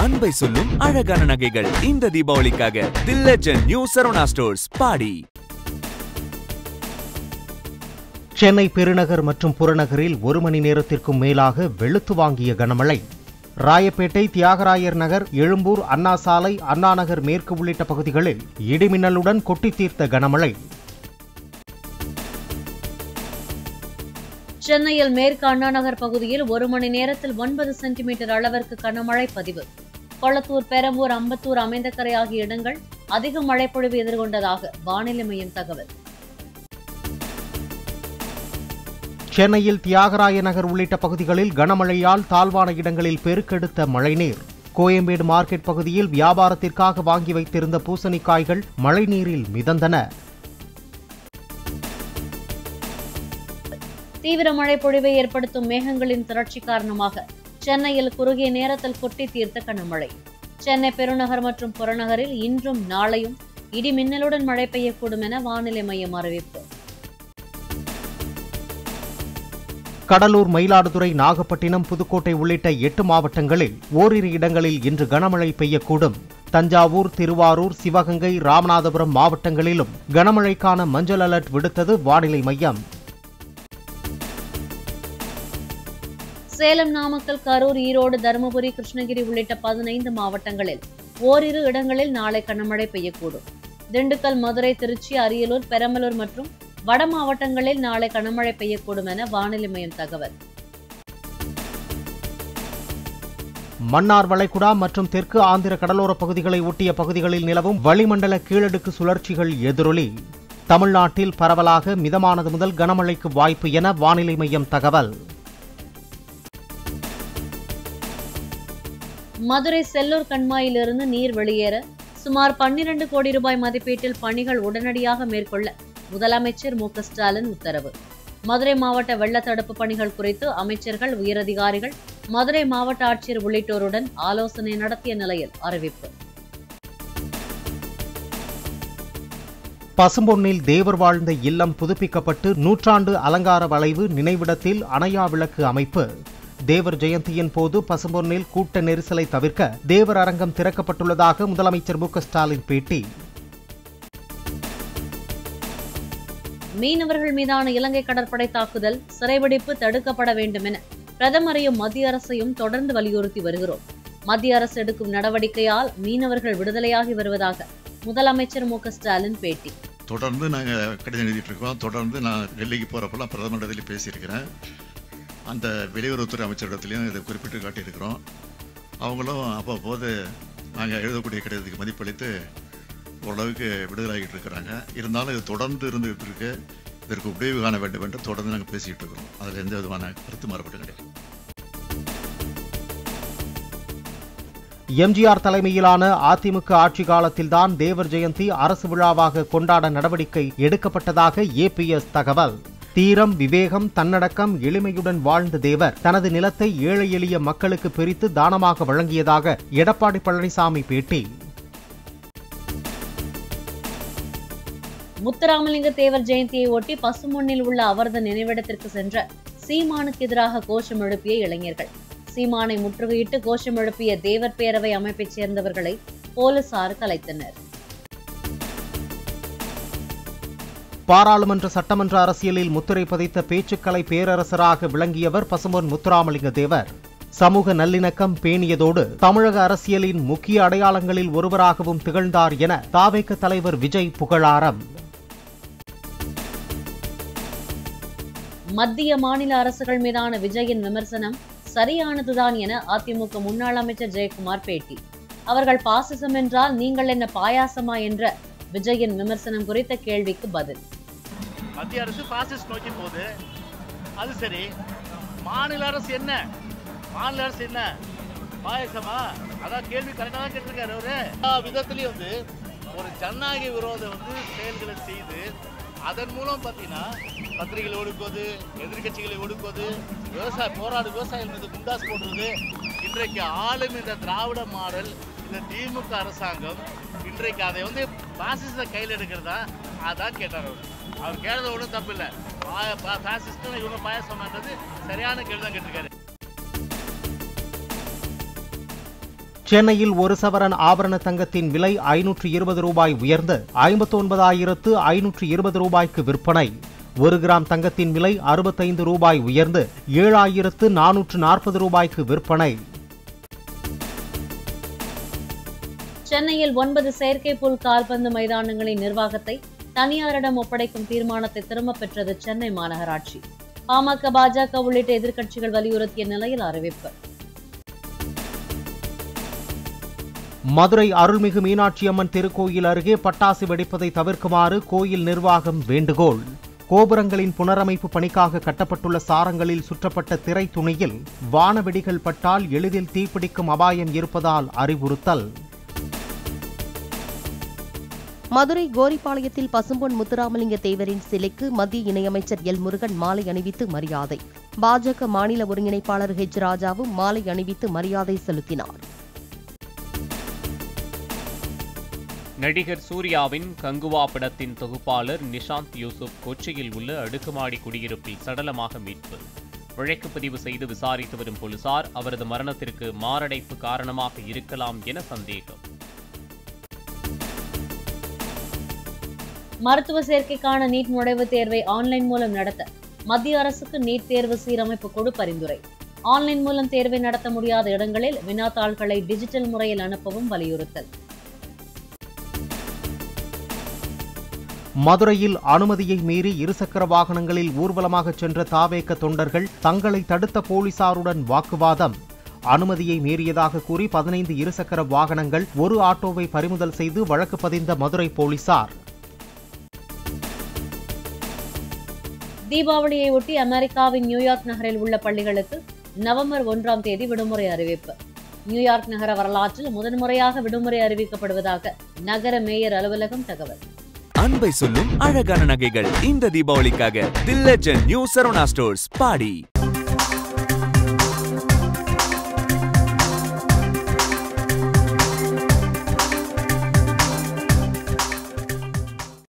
அன்பை சொல்லும் அழகான நகைகள் இந்த தீபாவளிக்காக the legend new Saravana stores Padi Chennai பெருநகர் மற்றும் புறநகரில் ஒரு மணி நேரத்திற்கும் மேலாக வெளுத்து வாங்கிய கனமழை ராயப்பேட்டை தியாகராயர் நகர் எழும்பூர் அண்ணா சாலை அண்ணா நகர் மேற்கு உள்ளிட்ட பகுதிகளில் இடிமின்னலுடன் கொட்டி தீர்த்த கனமழை சென்னையில் மேற்கு அண்ணா நகர் பகுதியில் ஒரு மணி நேரத்தில் ஒன்பது சென்டிமீட்டர் அளவிற்கு கனமழை பதிவு கொளத்தூர் பெரம்பூர் அம்பத்தூர் அமைந்தக்கரை ஆகிய இடங்கள் அதிக மழைப்பொழிவு எதிர்கொண்டதாக வானிலை மையம் தகவல் சென்னையில் தியாகராய நகர் உள்ளிட்ட பகுதிகளில் கனமழையால் தாழ்வான இடங்களில் பெருக்கெடுத்த மழைநீர் கோயம்பேடு மார்க்கெட் பகுதியில் வியாபாரத்திற்காக வாங்கி வைத்திருந்த பூசணிக்காய்கள் மழைநீரில் மிதந்தன தீவிர மழை பொழிவை ஏற்படுத்தும் மேகங்களின் திரட்சி காரணமாக சென்னையில் குறுகிய நேரத்தில் கொட்டி தீர்த்த கனமழை சென்னை பெருநகர் மற்றும் புறநகரில் இன்றும் நாளையும் இடி மின்னலுடன் மழை பெய்யக்கூடும் என வானிலை மையம் அறிவிப்பு கடலூர் மயிலாடுதுறை நாகப்பட்டினம் புதுக்கோட்டை உள்ளிட்ட எட்டு மாவட்டங்களில் ஓரிரு இடங்களில் இன்று கனமழை பெய்யக்கூடும் தஞ்சாவூர் திருவாரூர் சிவகங்கை ராமநாதபுரம் மாவட்டங்களிலும் கனமழைக்கான மஞ்சள் அலர்ட் விடுத்தது வானிலை மையம் சேலம் நாமக்கல் கரூர் ஈரோடு தருமபுரி கிருஷ்ணகிரி உள்ளிட்ட பதினைந்து மாவட்டங்களில் ஓரிரு இடங்களில் நாளை கனமழை பெய்யக்கூடும் திண்டுக்கல் மதுரை திருச்சி அரியலூர் பெரம்பலூர் மற்றும் வட மாவட்டங்களில் நாளை கனமழை பெய்யக்கூடும் என வானிலை மையம் தகவல் மன்னார் வளைகுடா மற்றும் தெற்கு ஆந்திர கடலோர பகுதிகளை ஒட்டிய பகுதிகளில் நிலவும் வளிமண்டல கீழடுக்கு சுழற்சிகள் எதிரொலி தமிழ்நாட்டில் பரவலாக மிதமானது முதல் கனமழைக்கு வாய்ப்பு என வானிலை மையம் தகவல் மதுரை செல்லூர் கண்மாயிலிருந்து நீர் வெளியேற சுமார் பன்னிரண்டு கோடி ரூபாய் மதிப்பீட்டில் பணிகள் உடனடியாக மேற்கொள்ள முதலமைச்சர் மு க ஸ்டாலின் உத்தரவு மதுரை மாவட்ட வெள்ள தடுப்பு பணிகள் குறித்து அமைச்சர்கள் உயரதிகாரிகள் மதுரை மாவட்ட ஆட்சியர் உள்ளிட்டோருடன் ஆலோசனை நடத்திய நிலையில் அறிவிப்பு பசும்பொன்னில் தேவர் வாழ்ந்த இல்லம் புதுப்பிக்கப்பட்டு நூற்றாண்டு அலங்கார வளைவு நினைவிடத்தில் அணையா விளக்கு அமைப்பு தேவர் ஜெயந்தியின் போது பசும்பொன்னில் கூட்ட நெரிசலை தவிர்க்க தேவர் அரங்கம் திறக்கப்பட்டுள்ளதாக முதலமைச்சர் மு க ஸ்டாலின் பேட்டி மீனவர்கள் மீதான இலங்கை கடற்படை தாக்குதல் சிறைபிடிப்பு தடுக்கப்பட வேண்டும் என பிரதமரையும் மத்திய அரசையும் தொடர்ந்து வலியுறுத்தி வருகிறோம் மத்திய அரசு எடுக்கும் நடவடிக்கையால் மீனவர்கள் விடுதலையாகி வருவதாக முதலமைச்சர் மு க ஸ்டாலின் பேட்டி தொடர்ந்து நாங்கள் கடிதம் எழுதிட்டு இருக்கோம் தொடர்ந்து நான் டெல்லிக்கு போகிறப்பெல்லாம் பிரதமரிடத்தில் பேசியிருக்கிறேன் அந்த வெளியுறவுத்துறை அமைச்சரிடத்துலையும் இதை குறிப்பிட்டு காட்டியிருக்கிறோம் அவங்களும் அவ்வப்போது நாங்கள் எழுதக்கூடிய கடிதத்துக்கு மதிப்பளித்து ஓரளவுக்கு விடுதலாகிட்டு இருக்கிறாங்க இருந்தாலும் இது தொடர்ந்து இருந்துகிட்டு இருக்கு இதற்கு உதவி காண வேண்டும் என்று தொடர்ந்து நாங்கள் பேசிக்கிட்டு இருக்கிறோம் அதில் எந்த விதமான கருத்து மாறுபட்டு கிடையாது எம்ஜிஆர் தலைமையிலான அதிமுக ஆட்சி காலத்தில்தான் தேவர் ஜெயந்தி அரசு விழாவாக கொண்டாட நடவடிக்கை எடுக்கப்பட்டதாக ஏபிஎஸ் தகவல் தீரம் விவேகம் தன்னடக்கம் எளிமையுடன் வாழ்ந்த தேவர் தனது நிலத்தை ஏழை எளிய மக்களுக்கு பிரித்து தானமாக வழங்கியதாக எடப்பாடி பழனிசாமி பேட்டி முத்துராமலிங்க தேவர் ஜெயந்தியை ஒட்டி பசுமொன்னில் உள்ள அவரது நினைவிடத்திற்கு சென்ற சீமானுக்கு எதிராக கோஷம் எழுப்பிய இளைஞர்கள் சீமானை முற்றுகையிட்டு கோஷம் எழுப்பிய தேவர் பேரவை அமைப்பைச் சேர்ந்தவர்களை போலீசார் கலைத்தனர் பாராளுமன்ற சட்டமன்ற அரசியலில் முத்திரை பதித்த பேச்சுக்கலை பேரரசராக விளங்கியவர் பசும்பொன் முத்துராமலிங்க தேவர் சமூக நல்லிணக்கம் பேணியதோடு தமிழக அரசியலின் முக்கிய அடையாளங்களில் ஒருவராகவும் திகழ்ந்தார் என தாவேக தலைவர் விஜய் புகழாரம் மத்திய மாநில அரசுகள் மீதான விஜயின் விமர்சனம் சரியானதுதான் என அதிமுக முன்னாள் அமைச்சர் ஜெயக்குமார் பேட்டி அவர்கள் பாசிசம் என்றால் நீங்கள் என்ன பாயாசமா என்ற விஜயின் விமர்சனம் குறித்த கேள்விக்கு பதில் மத்திய அரசு பாசிஸ்ட் நோக்கி போகுது அது சரி மாநில அரசு என்ன மாநில அரசு என்ன பாயசமா அதான் கேள்வி கரெக்டாக தான் கேட்டிருக்காரு அவரு எல்லா விதத்துலயும் வந்து ஒரு ஜனநாயக விரோத வந்து செயல்களை செய்து அதன் மூலம் பார்த்தீங்கன்னா பத்திரிகைகளை ஒடுக்குவது எதிர்க்கட்சிகளை ஒடுக்குவது விவசாய போராடு விவசாயிகள் மீது குண்டாஸ் போடுறது இன்றைக்கு ஆளும் இந்த திராவிட மாடல் இந்த திமுக அரசாங்கம் இன்றைக்கு அதை வந்து பாசிச கையில் எடுக்கிறதா அதான் கேட்டார் அவர் அவர் கேட்டது ஒன்றும் தப்பு இல்லை பாசிஸ்ட்னு இவங்க பாயசம்ன்றது சரியான கேள்வி தான் கேட்டிருக்காரு சென்னையில் ஒரு சவரன் ஆபரண தங்கத்தின் விலை ஐநூற்று இருபது ரூபாய் உயர்ந்து ஐம்பத்தி ஒன்பதாயிரத்து ஐநூற்று இருபது ரூபாய்க்கு விற்பனை ஒரு கிராம் தங்கத்தின் விலை அறுபத்தைந்து ரூபாய் உயர்ந்து ஏழாயிரத்து நானூற்று நாற்பது ரூபாய்க்கு விற்பனை சென்னையில் ஒன்பது செயற்கைப்புல் கால்பந்து மைதானங்களின் நிர்வாகத்தை தனியாரிடம் ஒப்படைக்கும் தீர்மானத்தை திரும்பப் பெற்றது சென்னை மாநகராட்சி பாமக பாஜக உள்ளிட்ட எதிர்க்கட்சிகள் வலியுறுத்திய நிலையில் அறிவிப்பு மதுரை அருள்மிகு மீனாட்சி அம்மன் திருக்கோயில் அருகே பட்டாசு வெடிப்பதை தவிர்க்குமாறு கோயில் நிர்வாகம் வேண்டுகோள் கோபுரங்களின் புனரமைப்பு பணிக்காக கட்டப்பட்டுள்ள சாரங்களில் சுற்றப்பட்ட திரை துணியில் வானவெடிகள் பட்டால் எளிதில் தீப்பிடிக்கும் அபாயம் இருப்பதால் அறிவுறுத்தல் மதுரை கோரிப்பாளையத்தில் பசும்பொன் முத்துராமலிங்க தேவரின் சிலைக்கு மத்திய இணையமைச்சர் எல் முருகன் மாலை அணிவித்து மரியாதை பாஜக மாநில ஒருங்கிணைப்பாளர் ஹெச் ராஜாவும் மாலை அணிவித்து மரியாதை செலுத்தினார் நடிகர் சூர்யாவின் கங்குவா படத்தின் தொகுப்பாளர் நிஷாந்த் யூசுப் கொச்சியில் உள்ள அடுக்குமாடி குடியிருப்பில் சடலமாக மீட்பு வழக்கு பதிவு செய்து விசாரித்து வரும் போலீசார் அவரது மரணத்திற்கு மாரடைப்பு காரணமாக இருக்கலாம் என சந்தேகம் மருத்துவ சேர்க்கைக்கான நீட் நுழைவுத் தேர்வை ஆன்லைன் மூலம் நடத்த மத்திய அரசுக்கு நீட் தேர்வு சீரமைப்பு குழு பரிந்துரை ஆன்லைன் மூலம் தேர்வை நடத்த முடியாத இடங்களில் வினாத்தாள்களை டிஜிட்டல் முறையில் அனுப்பவும் வலியுறுத்தல் மதுரையில் அனுமதியை மீறி இருசக்கர வாகனங்களில் ஊர்வலமாக சென்ற தாவேக்க தொண்டர்கள் தங்களை தடுத்த போலீசாருடன் வாக்குவாதம் அனுமதியை மீறியதாக கூறி பதினைந்து இருசக்கர வாகனங்கள் ஒரு ஆட்டோவை பறிமுதல் செய்து வழக்கு பதிந்த மதுரை போலீசார் தீபாவளியை ஒட்டி அமெரிக்காவின் நியூயார்க் நகரில் உள்ள பள்ளிகளுக்கு நவம்பர் ஒன்றாம் தேதி விடுமுறை அறிவிப்பு நியூயார்க் நகர வரலாற்றில் முதன்முறையாக விடுமுறை அறிவிக்கப்படுவதாக நகர மேயர் அலுவலகம் தகவல் அன்பை சொல்லும் அழகான நகைகள் இந்த தீபாவளிக்காக the legend new Saravana stores body